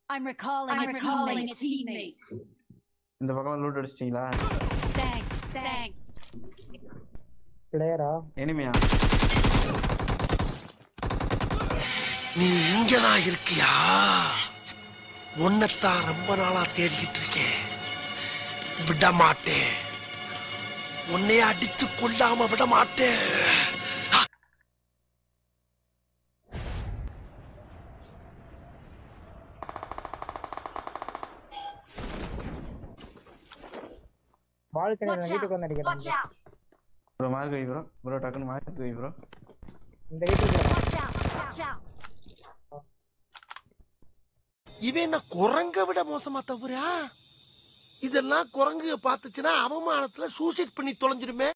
I'm recalling, I'm a, recalling teammate. a teammate. இந்த பக்கம் loot அடிச்சிட்டீங்களா Thanks, thanks. பிளேயரா எனிமையா நீ இங்கதான் இருக்கியா உன்னைத்தான் ரொம்ப நாளா தேடிக்கிட்டு இருக்கேன் விட மாட்டேன் உன்னைய அடிச்சு கொல்லாம விட மாட்டேன் பால்கனி Watch வீட்டுக்கு out! வந்து Watch அடிக்கிறான் out! ப்ரோ மார்க் வை ப்ரோ ப்ரோ டக்குன்னு மார்க் வை ப்ரோ இந்த வீட்டுக்கு Watch out! Watch out! இவன் என்ன குரங்க விட மோசமா தவிரா இதெல்லாம் குரங்கு பார்த்துச்சுன்னா அவமானத்துல சூசைட் பண்ணி தொலைஞ்சிருமே